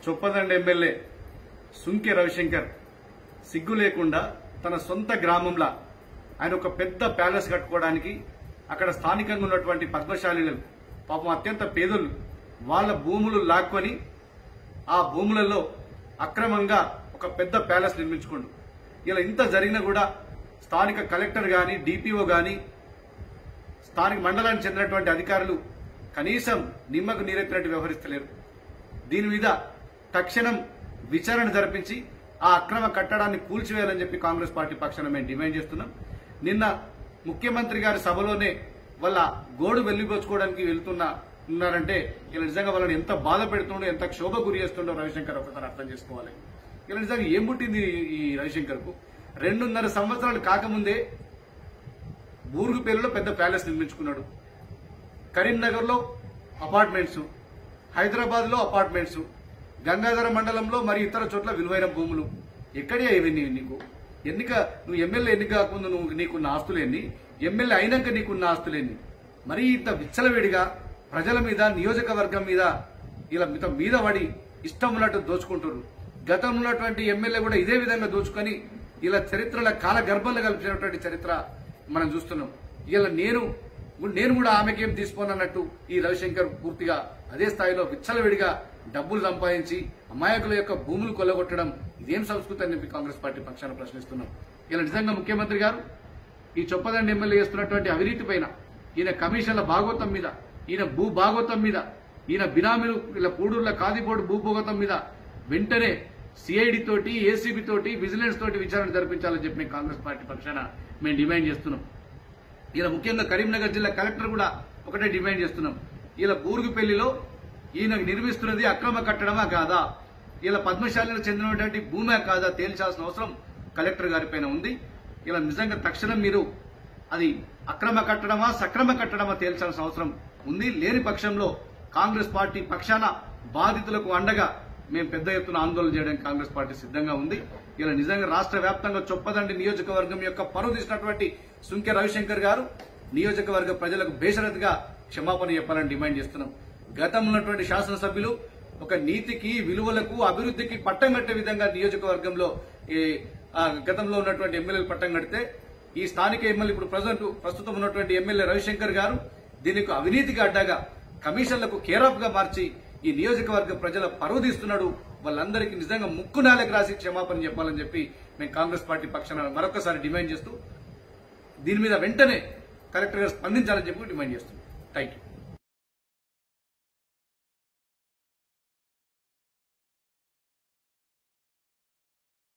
Choppadandi MLA Sunke Ravishankar సిగ్గు లేకుండా తన సొంత గ్రామంలో ఆయన ఒక పెద్ద ప్యాలెస్ కట్టుకోవడానికి అక్కడ స్థానికంగా ఉన్నటువంటి పద్మశాలీలు పాపం అత్యంత పేదలు వాళ్ళ భూములు లాక్కొని ఆ భూములలో అక్రమంగా ఒక పెద్ద ప్యాలెస్ నిర్మించుకోండు ఇలా ఇంత జరిగినా కూడా స్థానిక కలెక్టర్ గాని డిపిఓ గాని స్థానిక మండలానికి చెందినటువంటి అధికారులు కనీసం నిమ్మకు నీరెత్తినట్టు వ్యవహరిస్తలేరు దీని మీద తక్షణం విచారణ జరిపించి ఆ అక్రమ కట్టడాన్ని కూల్చివేయాలని చెప్పి కాంగ్రెస్ పార్టీ పక్షాన మేము డిమాండ్ చేస్తున్నాం నిన్న ముఖ్యమంత్రి గారి సభలోనే వాళ్ళ గోడు వెళ్లిపోచుకోవడానికి వెళ్తున్న ఉన్నారంటే ఇలా నిజంగా వాళ్ళని ఎంత బాధ పెడుతుండో ఎంత క్షోభ గురి చేస్తుండో రవిశంకర్ ఒకసారి అర్థం చేసుకోవాలి ఇలా నిజంగా ఏం పుట్టింది ఈ రవిశంకర్ కు రెండున్నర సంవత్సరాలు కాకముందే బూరుగుపేరులో పెద్ద ప్యాలెస్ నిర్మించుకున్నాడు కరీంనగర్ లో అపార్ట్మెంట్స్ హైదరాబాద్ లో అపార్ట్మెంట్స్ గంగాధర మండలంలో మరి ఇతర చోట్ల విలువైన భూములు ఎక్కడే ఇవన్నీ నీకు ఎన్నిక నువ్వు ఎమ్మెల్యే ఎన్నిక కాకుండా నువ్వు నీకున్న ఆస్తులేన్ని ఎమ్మెల్యే అయినాక నీకున్న ఆస్తులేన్ని మరీ ఇంత విచ్చలవేడిగా ప్రజల మీద నియోజకవర్గం మీద ఇలా మిత మీద పడి ఇష్టం ఉన్నట్టు దోచుకుంటారు గతంలో ఉన్నటువంటి ఎమ్మెల్యే కూడా ఇదే విధంగా దోచుకొని ఇలా చరిత్రల కాల గర్భంలో కలిపినటువంటి చరిత్ర మనం చూస్తున్నాం ఇలా నేను నేను కూడా ఆమెకేం తీసుకోనన్నట్టు ఈ రవిశంకర్ పూర్తిగా అదే స్థాయిలో విచ్చలవిడిగా డబ్బులు సంపాదించి అమాయకుల యొక్క భూములు కొల్లగొట్టడం ఇదేం సంస్కృతి అని చెప్పి కాంగ్రెస్ పార్టీ పక్షాన ప్రశ్నిస్తున్నాం ఇలా నిజంగా ముఖ్యమంత్రి గారు ఈ చొప్పదండి ఎమ్మెల్యే చేస్తున్నటువంటి అవినీతి పైన ఈయన కమిషన్ల భాగోతం మీద ఈయన భూ భాగోతం మీద ఈయన బినామీలు ఇలా పూడూరుల కాదిపోటు భూ భూగోతం మీద వెంటనే సిఐడి తోటి ఏసీబీ తోటి విజిలెన్స్ తోటి విచారణ జరిపించాలని చెప్పి మేము కాంగ్రెస్ పార్టీ పక్షాన మేము డిమాండ్ చేస్తున్నాం ఇలా ముఖ్యంగా కరీంనగర్ జిల్లా కలెక్టర్ కూడా ఒకటే డిమాండ్ చేస్తున్నాం ఇలా బూరుగుపల్లిలో ఈయన నిర్మిస్తున్నది అక్రమ కట్టడమా కాదా ఇలా పద్మశాలికి చెందినటువంటి భూమే కాదా తేల్చాల్సిన అవసరం కలెక్టర్ గారి పైన ఉంది ఇలా నిజంగా తక్షణం మీరు అది అక్రమ కట్టడమా సక్రమ కట్టడమా తేల్చాల్సిన అవసరం ఉంది లేని పక్షంలో కాంగ్రెస్ పార్టీ పక్షాన బాధితులకు అండగా మేము పెద్ద ఎత్తున ఆందోళన చేయడానికి కాంగ్రెస్ పార్టీ సిద్ధంగా ఉంది ఇలా నిజంగా రాష్ట్ర వ్యాప్తంగా చొప్పదండి నియోజకవర్గం యొక్క పరువు తీసినటువంటి సుంకె రవిశంకర్ గారు నియోజకవర్గ ప్రజలకు బేషరతుగా క్షమాపణ చెప్పాలని డిమాండ్ చేస్తున్నాం గతంలో ఉన్నటువంటి శాసనసభ్యులు ఒక నీతికి విలువలకు అభివృద్ధికి పట్టం కట్టే విధంగా నియోజకవర్గంలో ఈ, ఆ, గతంలో ఉన్నటువంటి ఎమ్మెల్యేలు పట్టం కడితే ఈ స్థానిక ఎమ్మెల్యే ఇప్పుడు ప్రజెంట్ ప్రస్తుతం ఉన్నటువంటి ఎమ్మెల్యే రవిశంకర్ గారు దీనికి అవినీతికి అడ్డగా కమిషన్లకు కేరాఫ్ గా మార్చి ఈ నియోజకవర్గ ప్రజల పరువు తీస్తున్నాడు వాళ్ళందరికీ నిజంగా ముక్కు నాలకు రాసి క్షమాపణ చెప్పాలని చెప్పి మేము కాంగ్రెస్ పార్టీ పక్షాన మరొకసారి డిమాండ్ చేస్తూ దీని మీద వెంటనే కలెక్టర్ గారు స్పందించాలని చెప్పి డిమాండ్ చేస్తున్నాం థ్యాంక్ యూ